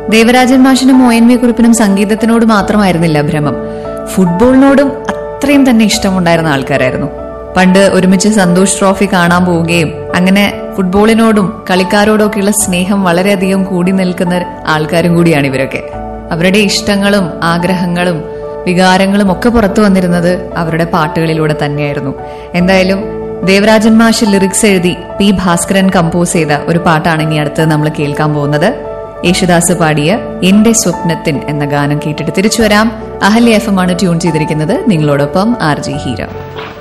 ദേവരാജൻ മാഷിനും O N V കുറിപ്പിനും സംഗീതത്തിനോട് മാത്രമായിരുന്നില്ല ഭ്രമം ഫുട്ബോളിനോടും അത്രയും തന്നെ ഇഷ്ടമുണ്ടായിരുന്ന ആൾക്കാരായിരുന്നു പണ്ട് ഒരുമിച്ച് സന്തോഷ് ട്രോഫി കാണാൻ പോവുകയും അങ്ങനെ ഫുട്ബോളിനോടും കളിക്കാരോടും ഒക്കെയുള്ള സ്നേഹം വളരെയധികം കൂടി നിൽക്കുന്ന ആൾക്കാരും കൂടിയാണ് ഇവരൊക്കെ അവരുടെ ഇഷ്ടങ്ങളും ആഗ്രഹങ്ങളും വികാരങ്ങളും ഒക്കെ പുറത്തു വന്നിരുന്നത് അവരുടെ പാട്ടുകളിലൂടെ തന്നെയായിരുന്നു എന്തായാലും ദേവരാജൻ മാഷ് ലിറിക്സ് എഴുതി പി ഭാസ്കരൻ കമ്പോസ് ചെയ്ത ഒരു പാട്ടാണ് ഇനി അടുത്ത് നമ്മൾ കേൾക്കാൻ പോകുന്നത് യേശുദാസ് പാടിയ എന്റെ സ്വപ്നത്തിൻ എന്ന ഗാനം കേട്ടിട്ട് തിരിച്ചു വരാം അഹല്യ എഫ് എം ആണ് ട്യൂൺ ചെയ്തിരിക്കുന്നത് നിങ്ങളോടൊപ്പം ആർ ജി ഹീര